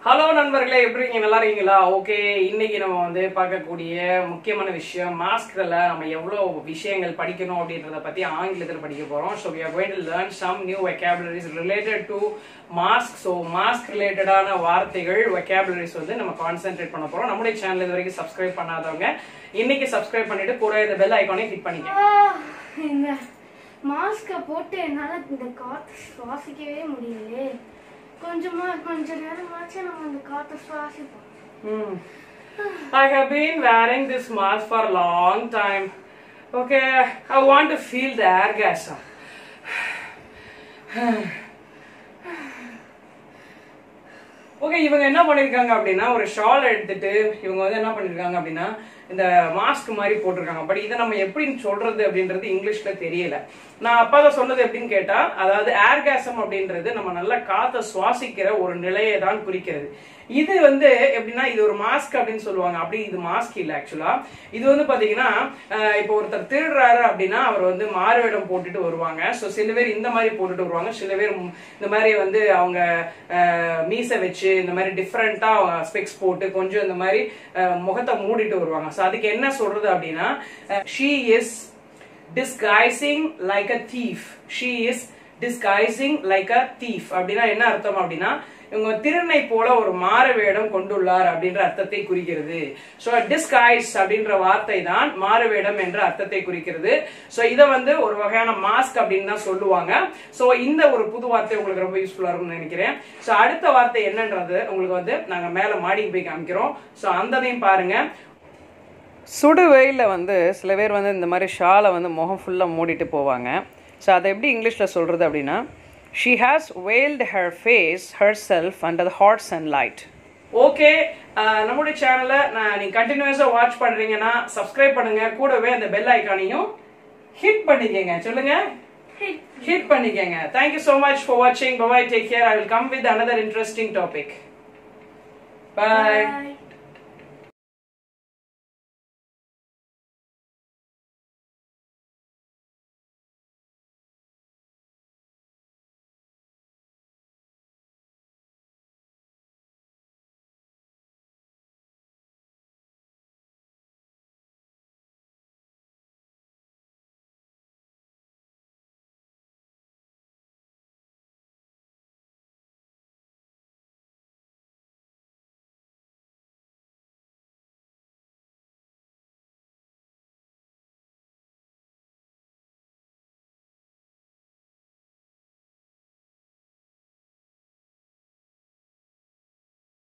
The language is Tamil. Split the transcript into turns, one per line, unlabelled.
ஹலோ நண்பர்களே எப்படி இருக்கீங்க நல்லா இருக்கீங்களா ஓகே இன்னைக்கு நம்ம வந்து பார்க்கக்கூடிய முக்கியமான விஷயம் மாஸ்க்ல நம்ம எவ்வளவு விஷயங்கள் படிக்கணும் அப்படின்றத பத்தி ஆங்கிலத்தில் படிக்க போறோம் so we are going to learn some new vocabularies related to mask so mask ரிலேட்டடான வார்த்தைகள் vocabularies வந்து நம்ம கான்சென்ட்ரேட் பண்ண போறோம் நம்மளுடைய சேனல் இது வரைக்கும் சப்ஸ்கிரைப் பண்ணாதவங்க இன்னைக்கு சப்ஸ்கிரைப் பண்ணிட்டு கூட இந்த பெல் ஐக்கானே ஹிட் பண்ணிக்க
ஆ, இந்த மாஸ்கை போட்டு என்னால இந்த காற்று சுவாசிக்கவே முடியலையே கொஞ்சமா கொஞ்ச நேரமாச்சு நம்ம இந்த காற்றை சுவாசிப்போம்
Hmm. I have been wearing this mask for a long time. Okay, I want to feel the orgasm. Okay இவங்க என்ன பண்ணிருக்காங்க அப்படின்னா ஒரு ஷால் எடுத்துட்டு இவங்க வந்து என்ன பண்ணிருக்காங்க அப்படின்னா இந்த மாஸ்க் மாதிரி போட்டிருக்காங்க பட் இதை நம்ம எப்படின்னு சொல்றது அப்படின்றது இங்கிலீஷ்ல தெரியல நான் அப்பாத சொன்னது எப்படின்னு கேட்டா அதாவது ஏர்காசம் அப்படின்றது நம்ம நல்லா காத்த சுவாசிக்கிற ஒரு நிலையை தான் குறிக்கிறது இது வந்து எப்படின்னா இது ஒரு மாஸ்க் அப்படின்னு சொல்லுவாங்க அப்படி இது மாஸ்க் இல்ல ஆக்சுவலா இது வந்து பாத்தீங்கன்னா அஹ், இப்போ ஒருத்தர் திருடுறாரு அப்படின்னா அவர் வந்து மாறுவேடம் போட்டுட்டு வருவாங்க ஸோ சில பேர் இந்த மாதிரி போட்டுட்டு வருவாங்க சில பேர் ம், இந்த மாதிரி வந்து அவங்க அஹ், மீசை வச்சு இந்த மாதிரி டிஃப்ரெண்டா ஸ்பெக்ஸ் போட்டு கொஞ்சம் இந்த மாதிரி அஹ், முகத்தை மூடிட்டு வருவாங்க ஸோ அதுக்கு என்ன சொல்றது அப்படின்னா she is disguising like a thief she is disguising like a thief அப்படின்னா என்ன அர்த்தம் அப்படின்னா இவங்க திருநை போல ஒரு மாறு வேடம் கொண்டுள்ளார் அப்படின்ற அர்த்தத்தை குறிக்கிறது சோ டிஸ்கைஸ் அப்படின்ற வார்த்தை தான் மாறு வேடம் என்ற அர்த்தத்தை குறிக்கிறது சோ இதை வந்து ஒரு வகையான மாஸ்க் அப்படின்னு தான் சொல்லுவாங்க சோ இந்த ஒரு புது வார்த்தை உங்களுக்கு ரொம்ப யூஸ்ஃபுல்லா இருக்கும்னு நினைக்கிறேன் சோ அடுத்த வார்த்தை என்னன்றது உங்களுக்கு வந்து நாங்க மேல மாடிக்கு போய் காமிக்கிறோம் சோ அந்ததையும் பாருங்க சுடு வெயிலில் வந்து சில பேர் வந்து இந்த மாதிரி ஷாலை வந்து முகம் ஃபுல்லாக மூடிட்டு போவாங்க ஸோ அதை எப்படி இங்கிலீஷில் சொல்கிறது அப்படின்னா she has veiled her face herself under the hot sunlight okay நம்மளுடைய சேனலை நான் நீங்கள் கண்டினியூஸாக வாட்ச் பண்ணுறீங்கன்னா சப்ஸ்கிரைப் பண்ணுங்க கூடவே அந்த பெல் ஐக்கானையும் ஹிட் பண்ணிக்கங்க சொல்லுங்க ஹிட் பண்ணிக்கங்க தேங்க்யூ ஸோ மச் ஃபார் வாட்சிங் bye bye take care I will come with another interesting topic bye
Bye.